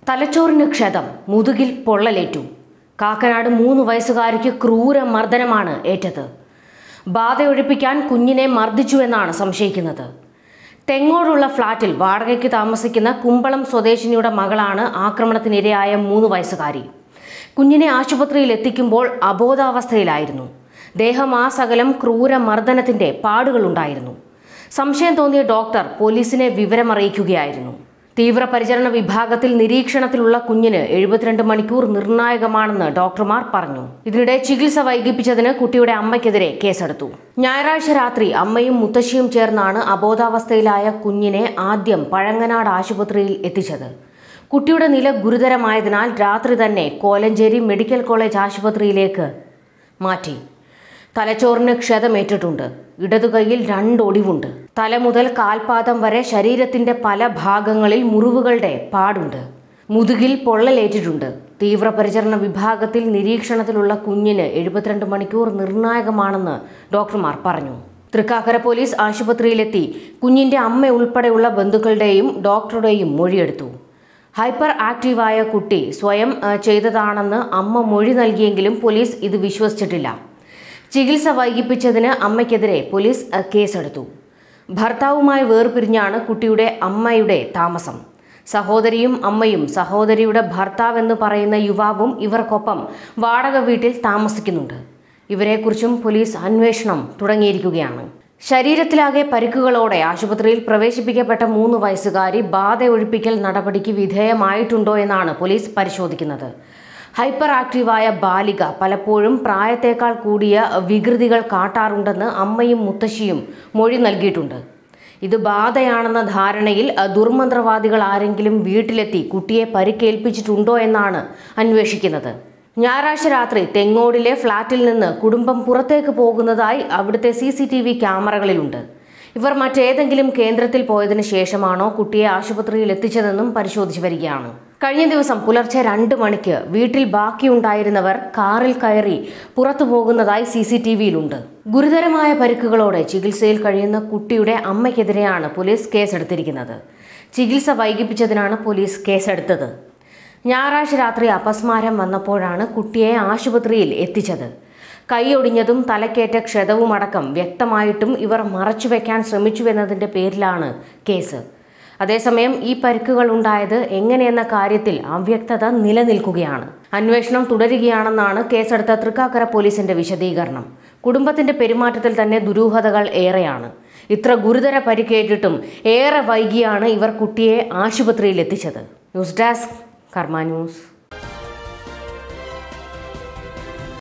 തലച്ചോറിന് ക്ഷതം മുതുകിൽ പൊള്ളലേറ്റു കാക്കനാട് മൂന്ന് വയസ്സുകാരിക്ക് ക്രൂര മർദ്ദനമാണ് ഏറ്റത് ബാധയൊഴിപ്പിക്കാൻ കുഞ്ഞിനെ മർദ്ദിച്ചുവെന്നാണ് സംശയിക്കുന്നത് തെങ്ങോടുള്ള ഫ്ളാറ്റിൽ വാടകയ്ക്ക് താമസിക്കുന്ന കുമ്പളം സ്വദേശിനിയുടെ മകളാണ് ആക്രമണത്തിനിരയായ മൂന്ന് വയസ്സുകാരി കുഞ്ഞിനെ ആശുപത്രിയിൽ എത്തിക്കുമ്പോൾ അബോധാവസ്ഥയിലായിരുന്നു ദേഹമാസകലം ക്രൂര മർദ്ദനത്തിന്റെ പാടുകളുണ്ടായിരുന്നു സംശയം തോന്നിയ ഡോക്ടർ പോലീസിനെ വിവരമറിയിക്കുകയായിരുന്നു തീവ്രപരിചരണ വിഭാഗത്തിൽ നിരീക്ഷണത്തിലുള്ള കുഞ്ഞിന് എഴുപത്തിരണ്ട് മണിക്കൂർ നിർണായകമാണെന്ന് ഡോക്ടർമാർ പറഞ്ഞു ഇതിനിടെ ചികിത്സ വൈകിപ്പിച്ചതിന് കുട്ടിയുടെ അമ്മയ്ക്കെതിരെ കേസെടുത്തു ഞായറാഴ്ച രാത്രി അമ്മയും മുത്തശ്ശിയും ചേർന്നാണ് അബോധാവസ്ഥയിലായ കുഞ്ഞിനെ ആദ്യം പഴങ്ങനാട് ആശുപത്രിയിൽ എത്തിച്ചത് കുട്ടിയുടെ നില ഗുരുതരമായതിനാൽ രാത്രി തന്നെ കോലഞ്ചേരി മെഡിക്കൽ കോളേജ് ആശുപത്രിയിലേക്ക് മാറ്റി തലച്ചോറിന് ക്ഷതമേറ്റിട്ടുണ്ട് ഇടതുകൈയിൽ രണ്ടൊടിവുണ്ട് തല മുതൽ കാൽപാദം വരെ ശരീരത്തിന്റെ പല ഭാഗങ്ങളിൽ മുറിവുകളുടെ പാടുണ്ട് മുതുകിൽ പൊള്ളലേറ്റിട്ടുണ്ട് തീവ്രപരിചരണ വിഭാഗത്തിൽ നിരീക്ഷണത്തിലുള്ള കുഞ്ഞിന് എഴുപത്തിരണ്ട് മണിക്കൂർ നിർണായകമാണെന്ന് ഡോക്ടർമാർ പറഞ്ഞു തൃക്കാക്കര പോലീസ് ആശുപത്രിയിലെത്തി കുഞ്ഞിന്റെ അമ്മ ഉൾപ്പെടെയുള്ള ബന്ധുക്കളുടെയും ഡോക്ടറുടെയും മൊഴിയെടുത്തു ഹൈപ്പർ ആക്റ്റീവായ കുട്ടി സ്വയം ആ, ചെയ്തതാണെന്ന് അമ്മ മൊഴി നൽകിയെങ്കിലും പോലീസ് ഇത് വിശ്വസിച്ചിട്ടില്ല ചികിത്സ വൈകിപ്പിച്ചതിന് അമ്മയ്ക്കെതിരെ പോലീസ് ആ, കേസെടുത്തു ഭർത്താവുമായി വേർപിരിഞ്ഞാണ് കുട്ടിയുടെ അമ്മയുടെ താമസം സഹോദരിയും അമ്മയും സഹോദരിയുടെ ഭർത്താവെന്ന് പറയുന്ന യുവാവും ഇവർക്കൊപ്പം വാടക വീട്ടിൽ താമസിക്കുന്നുണ്ട് ഇവരെക്കുറിച്ചും പോലീസ് അന്വേഷണം തുടങ്ങിയിരിക്കുകയാണ് ശരീരത്തിലാകെ പരിക്കുകളോടെ ആശുപത്രിയിൽ പ്രവേശിപ്പിക്കപ്പെട്ട മൂന്ന് വയസ്സുകാരി ബാധ ഒഴിപ്പിക്കൽ നടപടിക്ക് വിധേയമായിട്ടുണ്ടോ എന്നാണ് പോലീസ് പരിശോധിക്കുന്നത് ഹൈപ്പർ ആക്റ്റീവായ ബാലിക പലപ്പോഴും പ്രായത്തേക്കാൾ കൂടിയ വികൃതികൾ കാട്ടാറുണ്ടെന്ന് അമ്മയും മുത്തശ്ശിയും മൊഴി നൽകിയിട്ടുണ്ട് ഇത് ബാധയാണെന്ന ധാരണയിൽ അഹ്, ദുർമന്ത്രവാദികൾ ആരെങ്കിലും വീട്ടിലെത്തി കുട്ടിയെ പരിക്കേൽപ്പിച്ചിട്ടുണ്ടോ എന്നാണ് അന്വേഷിക്കുന്നത് ഞായറാഴ്ച രാത്രി തെങ്ങോടിലെ ഫ്ളാറ്റിൽ നിന്ന് കുടുംബം പുറത്തേക്ക് പോകുന്നതായി അവിടുത്തെ സി സി ടി വി ക്യാമറകളിലുണ്ട് ഇവർ മറ്റേതെങ്കിലും കേന്ദ്രത്തിൽ പോയതിനു ശേഷമാണോ കുട്ടിയെ ആശുപത്രിയിൽ എത്തിച്ചതെന്നും പരിശോധിച്ചു വരികയാണ് കഴിഞ്ഞ ദിവസം പുലർച്ചെ രണ്ട് മണിക്ക് വീട്ടിൽ ബാക്കിയുണ്ടായിരുന്നവർ കാറിൽ കയറി പുറത്തു പോകുന്നതായി സി സി ടി വിയിലുണ്ട് ഗുരുതരമായ പരിക്കുകളോടെ ചികിത്സയിൽ കഴിയുന്ന കുട്ടിയുടെ അമ്മയ്ക്കെതിരെയാണ് പോലീസ് കേസെടുത്തിരിക്കുന്നത് ചികിത്സ വൈകിപ്പിച്ചതിനാണ് പോലീസ് കേസെടുത്തത് ഞായറാഴ്ച രാത്രി അപസ്മാരം വന്നപ്പോഴാണ് കുട്ടിയെ ആശുപത്രിയിൽ എത്തിച്ചത് കൈയൊടിഞ്ഞതും തലക്കേറ്റ ക്ഷതവുമടക്കം വ്യക്തമായിട്ടും ഇവർ മറച്ചുവെക്കാൻ ശ്രമിച്ചുവെന്നതിന്റെ പേരിലാണ് കേസ് അതേസമയം ഈ പരിക്കുകൾ ഉണ്ടായത് എങ്ങനെയെന്ന കാര്യത്തിൽ അവ്യക്തത നിലനിൽക്കുകയാണ് അന്വേഷണം തുടരുകയാണെന്നാണ് കേസെടുത്ത തൃക്കാക്കര പോലീസിന്റെ വിശദീകരണം കുടുംബത്തിന്റെ പെരുമാറ്റത്തിൽ തന്നെ ദുരൂഹതകൾ ഏറെയാണ് ഇത്ര ഗുരുതര പരിക്കേറ്റിട്ടും ഏറെ വൈകിയാണ് ഇവർ കുട്ടിയെ ആശുപത്രിയിൽ എത്തിച്ചത് ന്യൂസ് ഡെസ്ക് കർമ്മ ന്യൂസ്